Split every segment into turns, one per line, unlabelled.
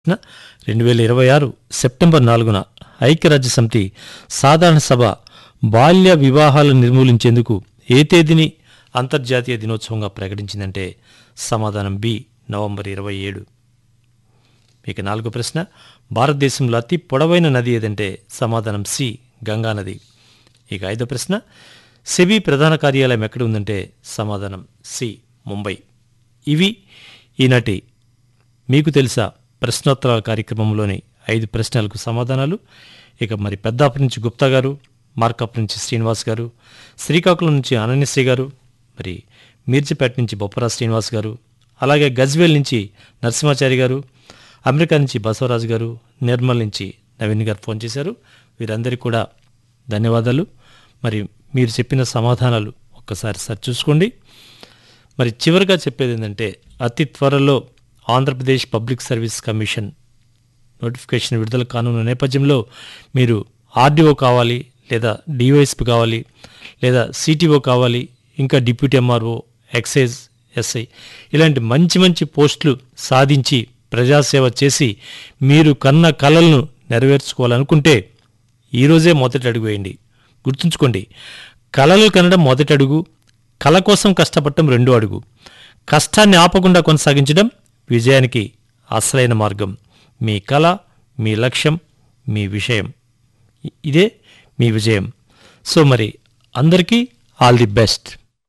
రెండు వేల ఇరవై ఆరు సెప్టెంబర్ నాలుగున ఐక్యరాజ్య సమితి సాధారణ సభ బాల్య వివాహాలను నిర్మూలించేందుకు ఏ తేదీని అంతర్జాతీయ దినోత్సవంగా ప్రకటించిందంటే సమాధానం బి నవంబర్ ఇరవై ఏడు ఇక నాలుగో ప్రశ్న భారతదేశంలో అతి పొడవైన నది ఏదంటే సమాధానం సి గంగా నది ఇక ఐదో ప్రశ్న సెబీ ప్రధాన కార్యాలయం ఎక్కడ ఉందంటే సమాధానం సి ముంబై ఇవి ఈనాటి మీకు తెలుసా ప్రశ్నోత్తరాల కార్యక్రమంలోని ఐదు ప్రశ్నలకు సమాధానాలు ఇక మరి పెద్దాపు నుంచి గుప్తా గారు మార్కప్ నుంచి శ్రీనివాస్ గారు శ్రీకాకుళం నుంచి అనన్యశ్రీ గారు మరి మీర్చిపేట నుంచి బొప్పరా శ్రీనివాస్ గారు అలాగే గజ్వేల్ నుంచి నరసింహాచారి గారు అమెరికా నుంచి బసవరాజు గారు నిర్మల్ నుంచి నవీన్ గారు ఫోన్ చేశారు వీరందరికీ కూడా ధన్యవాదాలు మరి మీరు చెప్పిన సమాధానాలు ఒక్కసారి సరి చూసుకోండి మరి చివరిగా చెప్పేది ఏంటంటే అతి త్వరలో Andhra Pradesh public service commission notification విడుదల కానున్న నేపథ్యంలో మీరు ఆర్డీఓ కావాలి లేదా డివైఎస్పీ కావాలి లేదా సిటీఓ కావాలి ఇంకా డిప్యూటీ ఎంఆర్ఓ ఎక్సైజ్ ఎస్ఐ ఇలాంటి మంచి మంచి పోస్టులు సాధించి ప్రజాసేవ చేసి మీరు కన్న కలలను నెరవేర్చుకోవాలనుకుంటే ఈరోజే మొదటి అడుగు వేయండి గుర్తుంచుకోండి కలలు కనడం మొదటి అడుగు కళ కోసం కష్టపడటం రెండో అడుగు కష్టాన్ని ఆపకుండా కొనసాగించడం విజయానికి అసలైన మార్గం మీ కళ మీ లక్ష్యం మీ విషయం ఇ- ఇదే మీ విజయం సో మరి అందరికీ ఆల్ ది బెస్ట్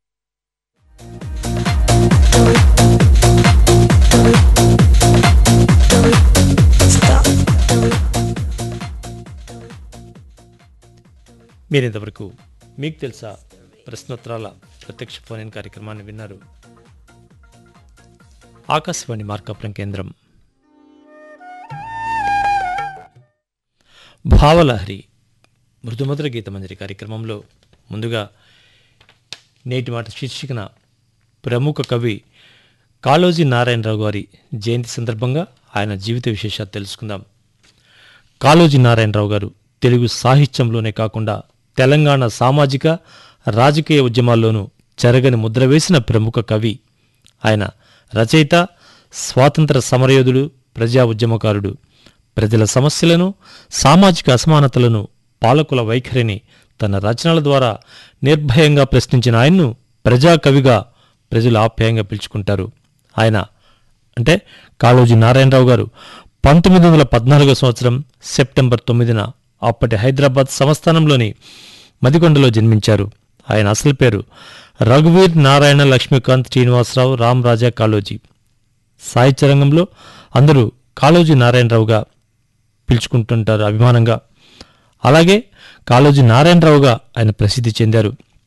మీరు ఇంతవరకు మీకు తెలుసా ప్రశ్నోత్తరాల ప్రత్యక్ష ఫోన్ ఇన్ కార్యక్రమాన్ని విన్నారు ఆకాశవాణి మార్కాపురం కేంద్రం భావలహరి మృదుమధుర గీతమంజరి కార్యక్రమంలో ముందుగా నేటి మాట శీర్షికన ప్రముఖ కవి కాళోజీ నారాయణరావు గారి జయంతి సందర్భంగా ఆయన జీవిత విశేషాలు తెలుసుకుందాం కాళోజీ నారాయణరావు గారు తెలుగు సాహిత్యంలోనే కాకుండా తెలంగాణ సామాజిక రాజకీయ ఉద్యమాల్లోనూ చెరగని ముద్ర వేసిన ప్రముఖ కవి ఆయన రచయిత స్వాతంత్ర సమరయోధుడు ప్రజా ఉద్యమకారుడు ప్రజల సమస్యలను సామాజిక అసమానతలను పాలకుల వైఖరిని తన రచనల ద్వారా నిర్భయంగా ప్రశ్నించిన ఆయన్ను ప్రజాకవిగా ప్రజలు ఆప్యాయంగా పిలుచుకుంటారు ఆయన అంటే కాళోజీ నారాయణరావు గారు పంతొమ్మిది వందల పద్నాలుగో సంవత్సరం సెప్టెంబర్ తొమ్మిదిన అప్పటి హైదరాబాద్ సంస్థానంలోని మదికొండలో జన్మించారు ఆయన అసలు పేరు రఘువీర్ నారాయణ లక్ష్మీకాంత్ శ్రీనివాసరావు రామ్ రాజా కాళోజీ సాహిత్య రంగంలో అందరూ కాళోజీ నారాయణరావుగా పిలుచుకుంటుంటారు అభిమానంగా అలాగే కాళోజీ నారాయణరావుగా ఆయన ప్రసిద్ధి చెందారు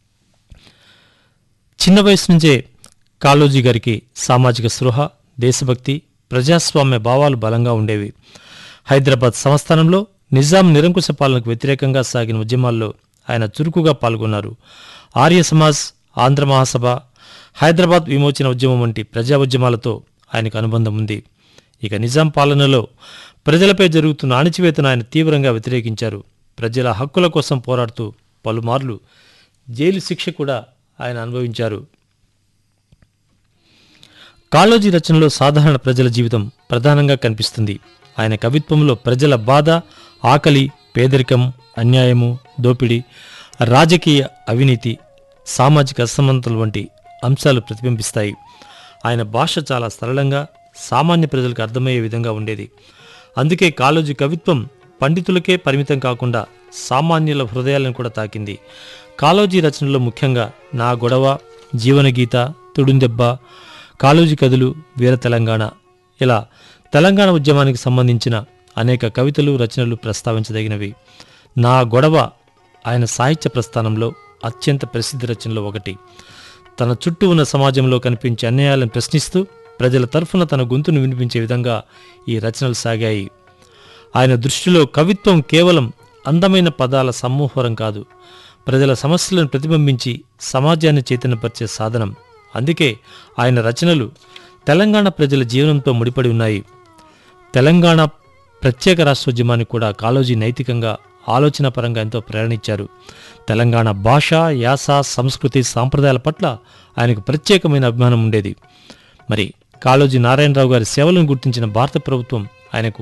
చిన్న వయసు నుంచే కాళోజీ గారికి సామాజిక స్పృహ దేశభక్తి ప్రజాస్వామ్య భావాలు బలంగా ఉండేవి హైదరాబాద్ సంస్థానంలో నిజాం నిరంకుశ పాలనకు వ్యతిరేకంగా సాగిన ఉద్యమాల్లో ఆయన చురుకుగా పాల్గొన్నారు ఆర్య సమాజ్ ఆంధ్ర మహాసభ హైదరాబాద్ విమోచన ఉద్యమం వంటి ప్రజా ఉద్యమాలతో ఆయనకు అనుబంధం ఉంది ఇక నిజాం పాలనలో ప్రజలపై జరుగుతున్న అణచివేతను ఆయన తీవ్రంగా వ్యతిరేకించారు ప్రజల హక్కుల కోసం పోరాడుతూ పలుమార్లు జైలు శిక్ష కూడా ఆయన అనుభవించారు కాళోజీ రచనలో సాధారణ ప్రజల జీవితం ప్రధానంగా కనిపిస్తుంది ఆయన కవిత్వంలో ప్రజల బాధ ఆకలి పేదరికం అన్యాయము దోపిడీ రాజకీయ అవినీతి సామాజిక అసమానతలు వంటి అంశాలు ప్రతిబింబిస్తాయి ఆయన భాష చాలా సరళంగా సామాన్య ప్రజలకు అర్థమయ్యే విధంగా ఉండేది అందుకే కాళోజీ కవిత్వం పండితులకే పరిమితం కాకుండా సామాన్యుల హృదయాలను కూడా తాకింది కాళోజీ రచనలో ముఖ్యంగా నా గొడవ జీవనగీత తుడుందెబ్బ కాళోజీ కథలు వీర తెలంగాణ ఇలా తెలంగాణ ఉద్యమానికి సంబంధించిన అనేక కవితలు రచనలు ప్రస్తావించదగినవి నా గొడవ ఆయన సాహిత్య ప్రస్థానంలో అత్యంత ప్రసిద్ధ రచనలో ఒకటి తన చుట్టూ ఉన్న సమాజంలో కనిపించే అన్యాయాలను ప్రశ్నిస్తూ ప్రజల తరఫున తన గొంతును వినిపించే విధంగా ఈ రచనలు సాగాయి ఆయన దృష్టిలో కవిత్వం కేవలం అందమైన పదాల సమ్మోహరం కాదు ప్రజల సమస్యలను ప్రతిబింబించి సమాజాన్ని చైతన్యపరిచే సాధనం అందుకే ఆయన రచనలు తెలంగాణ ప్రజల జీవనంతో ముడిపడి ఉన్నాయి తెలంగాణ ప్రత్యేక రాష్ట్రోద్యమానికి కూడా కాళోజీ నైతికంగా ఆలోచనాపరంగా ఎంతో ప్రేరణించారు తెలంగాణ భాష యాస సంస్కృతి సాంప్రదాయాల పట్ల ఆయనకు ప్రత్యేకమైన అభిమానం ఉండేది మరి కాళోజీ నారాయణరావు గారి సేవలను గుర్తించిన భారత ప్రభుత్వం ఆయనకు